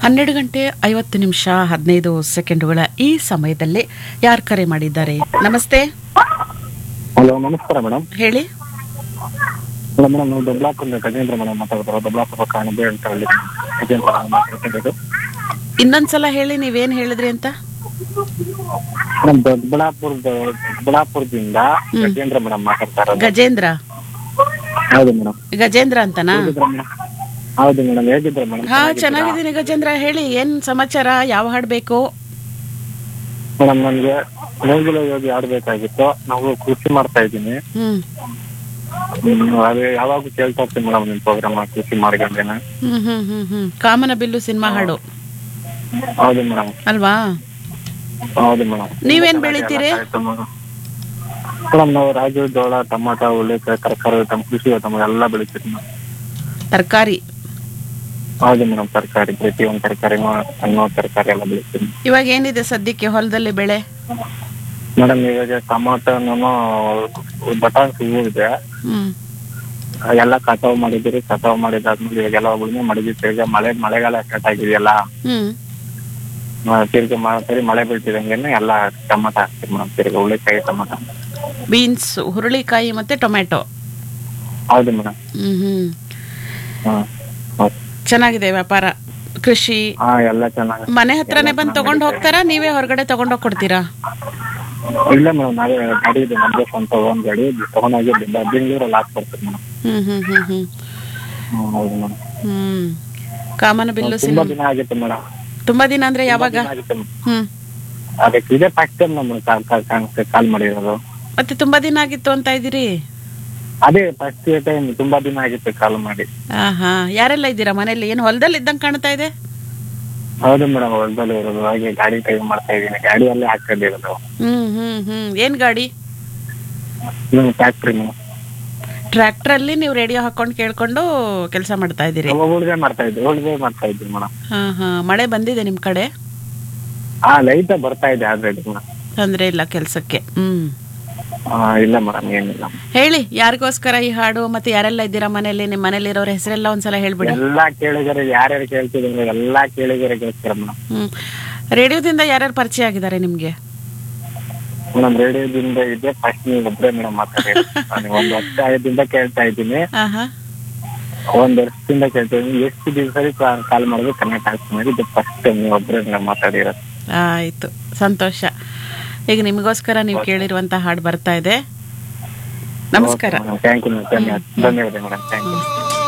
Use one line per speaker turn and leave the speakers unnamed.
ಹನ್ನೆರಡು ಗಂಟೆ ಐವತ್ತು ನಿಮಿಷ ಹದಿನೈದು ಸೆಕೆಂಡುಗಳ ಈ ಸಮಯದಲ್ಲಿ ಯಾರು ಕರೆ ಮಾಡಿದ್ದಾರೆ ನಮಸ್ತೆ
ಹಲೋ ನಮಸ್ಕಾರ ಮೇಡಮ್
ಹೇಳಿ
ಹಲೋ ಮೇಡಮ್ ನಾವು ದೊಡ್ಡಬಳ್ಳಾಪುರ ಗಜೇಂದ್ರ ಮೇಡಮ್ ಮಾತಾಡ್ತಾರೆ ದೊಡ್ಡಬಳ್ಳಾಪುರ ಕಾಣಬೆ ಅಂತ ಹೇಳಿ ಗಜೇಂದ್ರ ಮೇಡಮ್ ಮಾತಾಡ್ತಿರೋದು
ಇನ್ನೊಂದ್ಸಲ ಹೇಳಿ ನೀವೇನ್ ಹೇಳಿದ್ರಿ ಅಂತ
ಮೇಡಮ್ ದೊಡ್ಡಬಳ್ಳಾಪುರದ ದೊಡ್ಡಬಳ್ಳಾಪುರದಿಂದ ಗಜೇಂದ್ರ ಮೇಡಮ್ ಮಾತಾಡ್ತಾ ಇರೋದು
ಗಜೇಂದ್ರ
ಹೌದು ಮೇಡಮ್
ಗಜೇಂದ್ರ ಅಂತನಾ
ಹೇಗಿದ್ರ ಮೇಡಮ್ ಹೌದು ಮೇಡಮ್ ಹೇಗಿದ್ರ ಮೇಡಮ್
ಹಾ ಚೆನ್ನಾಗಿದ್ದೀನಿ ಗಜೇಂದ್ರ ಹೇಳಿ ಏನ್ ಸಮಾಚಾರ ಯಾವ ಹಾಡ್ ಬೇಕು
ಮೇಡಮ್ ನನಗೆ ನೇಗಿಲ ಯೋಗಿ ಆಡ್ಬೇಕಾಗಿತ್ತು ನಾವು ಕೃಷಿ ಮಾಡ್ತಾ ಇದ್ದೀನಿ
ಹ್ಮ್
ಹ್ಮ್, ಅದೇ ಯಾವಾಗೂ ಕೇಳ್ತಾ ಇರ್ತೀನಿ ಮೇಡಮ್ ನಿಮ್ ಪ್ರೋಗ್ರಾಮ್ ಕೃಷಿ ಮಾಡ್ಕೊಂಡೇನೆ
ಹ್ಮ್ ಹ್ಮ್ ಹ್ಮ್ ಹ್ಮ್ ಕಾಮನ ಬಿಲ್ಲು ಸಿನಿಮಾ ಹಾಡು
ಹೌದು ಮೇಡಮ್
ಅಲ್ವಾ
ಹೌದು ಮೇಡಮ್
ನೀವೇನ್ ಬೆಳಿತೀರಿ
ಮೇಡಮ್ ನಾವು ರಾಗಿ ಜೋಳ ಟೊಮಾಟೊ ಉಳ್ಳಿಕಾಯಿ ತರಕಾರಿ ತಮ್ಮ ಕೃಷಿ ತಮ್ಮ ಎಲ್ಲ ಬೆಳಿತೀವಿ ಮೇಡಮ್
ತರಕಾರಿ
ಹೌದು ಮೇಡಮ್ ತರಕಾರಿ ಪ್ರತಿಯೊಂದು ತರಕಾರಿನೂ ಹಣ್ಣು ತರಕಾರಿ ಎಲ್ಲ ಬೆಳಿತೀವಿ
ಇವಾಗ ಏನಿದೆ ಸದ್ಯಕ್ಕೆ ಹೊಲದಲ್ಲಿ ಬೆಳೆ
ಮೇಡಮ್ ಇವಾಗ ಟೊಮಾಟೊನು ಬಟಾಣಿ ಹೂವು ಇದೆ
ಹ್ಮ್
ಎಲ್ಲ ಕಟಾವ್ ಮಾಡಿದಿರಿ ಕಟಾವ್ ಮಾಡಿದಾದ್ಮೇಲೆ ಇವಾಗೆಲ್ಲ ಉಳುಮೆ ಮಾಡಿದ್ವಿ ಈಗ ಮಳೆ ಮಳೆಗಾಲ ಸ್ಟಾರ್ಟ್ ಆಗಿದೆಯಲ್ಲ
ಹ್ಮ್
ಆ, ತಿರ್ಗಿ ಮ- ಸರಿ ಮಳೆ ಬೀಳ್ತಿದಂಗೆನೆ ಎಲ್ಲ ಟೊಮಾಟೊ ಹಾಕ್ತೀವಿ ಮೇಡಮ್ ತಿರ್ಗಿ ಉಳ್ಳಿಕಾಯಿ ಟೊಮಾಟೊ
ಬೀನ್ಸ್ ಹುರುಳಿಕಾಯಿ ಮತ್ತೆ ಟೊಮೆಟೊ
ಹೌದು ಮೇಡಮ್
ಹ್ಮ್ ಹ್ಮ್
ಹ್ಮ್ ಹೌದು.
ಚೆನ್ನಾಗಿದೆ ವ್ಯಾಪಾರ ಕೃಷಿ
ಹಾ ಎಲ್ಲ ಚೆನ್ನಾಗಿ
ಮನೆ ಹತ್ರನೇ ಬಂದು ತಗೊಂಡ್ ಹೋಗ್ತಾರಾ ನೀವೇ ಹೊರಗಡೆ ತಗೊಂಡೋಗಿ ಕೊಡ್ತೀರಾ
ಇಲ್ಲ ಮೇಡಮ್ ನಾವೇ ಗಾಡಿ ಇದೆ ನಮ್ದೇ ಸ್ವಂತ ಓನ್ ಗಾಡಿ ತಗೊಂಡೋಗಿ ಬೆ- ಬೆಂಗಳೂರಲ್ಲಿ ಹಾಕ್ಬರ್ತೀವಿ ಮೇಡಮ್
ಹ್ಮ್ ಹ್ಮ್ ಹ್ಮ್ ಹ್ಮ್
ಹ್ಮ್ ಹೌದು ಮೇಡಮ್
ಹ್ಮ್ ಕಾಮನ ಬಿಲ್ಲು
ತುಂಬಾ
ಸಿನಿಮಾ
ದಿನ ಆಗಿತ್ತು ಮೇಡಮ್
ತುಂಬಾ ದಿನ ಅಂದ್ರೆ ಯಾವಾಗ
ಆಗಿತ್ತು
ಹ್ಮ್
ಅದಕ್ಕೆ ಇದೇ ಫಸ್ಟ್ ಟೈಮ್ ನಮ್ಮ ಕಾಲ್ ಮಾಡಿರೋದು
ಮತ್ತೆ ತುಂಬಾ ದಿನ ಆಗಿತ್ತು ಅಂತ ಇದ್ದೀರಿ
ಅದೇ ಫಸ್ಟ್ ಟೈಮ್ ತುಂಬಾ ದಿನ ಆಗಿತ್ತು ಕಾಲ್ ಮಾಡಿ
ಆಹಾ ಯಾರೆಲ್ಲ ಇದ್ದೀರಾ ಮನೇಲಿ ಏನು ಹೊಲದಲ್ಲಿ ಇದ್ದಂಗೆ ಕಾಣ್ತಾ ಇದೆ
ಹೌದು ಮೇಡಮ್ ಹೊಲದಲ್ಲಿ ಇರೋದು ಹಾಗೆ ಗಾಡಿ ಟೈಮ್ ಮಾಡ್ತಾ ಇದೀನಿ ಗಾಡಿಯಲ್ಲೇ ಹಾಕೊಂಡಿರೋದು
ಹ್ಮ್ ಹ್ಮ್ ಹ್ಮ್ ಏನ್ ಗಾಡಿ
ನೀವು ಫ್ಯಾಕ್ಟ್ರಿ
ಟ್ರ್ಯಾಕ್ಟರ್ ಅಲ್ಲಿ ನೀವು ರೇಡಿಯೋ ಹಾಕೊಂಡು ಕೇಳ್ಕೊಂಡು ಕೆಲಸ ಮಾಡ್ತಾ ಇದ್ದೀರಿ
ಉಳಿದೆ ಮಾಡ್ತಾ ಇದ್ವಿ ಉಳಿದೆ ಮಾಡ್ತಾ ಇದ್ವಿ ಮೇಡಮ್
ಹಾ ಹಾ ಮಳೆ ಬಂದಿದೆ ನಿಮ್ ಕಡೆ
ಹಾ ಲೈಟ್ ಬರ್ತಾ ಇದೆ ಆಲ್ರೆಡಿ ಮೇಡಮ್
ತೊಂದ್ರೆ ಇಲ್ಲ ಕೆಲ್ಸಕ್ಕೆ ಹ್ಮ್
ಇಲ್ಲ ಮೇಡಮ್ ಏನಿಲ್ಲ
ಹೇಳಿ ಯಾರಿಗೋಸ್ಕರ ಈ ಹಾಡು ಮತ್ತೆ ಯಾರೆಲ್ಲ ಇದ್ದೀರಾ ಮನೇಲಿ ನಿಮ್ ಮನೇಲಿ ಇರೋರ ಹೆಸರೆಲ್ಲ ಒಂದ್ಸಲ ಹೇಳ್ಬಿಡಿ
ಎಲ್ಲಾ ಕೇಳಿದರೆ ಯಾರ್ಯಾರು ಕೇಳ್ತಿದ್ರೆ ಎಲ್ಲಾ ಕೇಳಿದರೆ ಕೇಳ್ತೀರ ಮೇಡಮ್
ಹ್ಮ್ ರೇಡಿಯೋದಿಂದ ಯಾರ್ಯಾರು ಪರಿಚಯ ಆಗಿದ್ದಾರೆ ನಿಮ್ಗೆ
ಮೇಡಮ್ ರೇಡಿಯೋದಿಂದ ಇದೆ ಫಸ್ಟ್ ನೀವು ಒಬ್ಬರೇ ಮೇಡಮ್ ಮಾತಾಡಿ ನಾನು ಒಂದ್ ವರ್ಷ ಆಯದಿಂದ ಕೇಳ್ತಾ ಇದ್ದೀನಿ
ಆಹಾ
ಒಂದ್ ವರ್ಷದಿಂದ ಕೇಳ್ತಾ ಇದ್ದೀನಿ ಎಷ್ಟು ದಿವಸ ಕಾಲ್ ಮಾಡಿದ್ರು ಕನೆಕ್ಟ್ ಆಗ್ತೀನಿ ಇದು ಫಸ್ಟ್ ಟೈಮ್ ನೀವು ಒಬ್ಬರೇ ಮೇಡಮ್ ಮಾತಾಡಿರೋದು
ಆಯ್ತು ಸಂತೋಷ ಈಗ ನಿಮಗೋಸ್ಕರ ನೀವು ಕೇಳಿರುವಂತ ಹಾಡು ಬರ್ತಾ ಇದೆ ನಮಸ್ಕಾರ
ಥ್ಯಾಂಕ್ ಯು ಧನ್ಯವಾದ ಧನ್ಯವಾದ ಮೇಡಮ್ ಥ್ಯಾಂಕ್ ಯು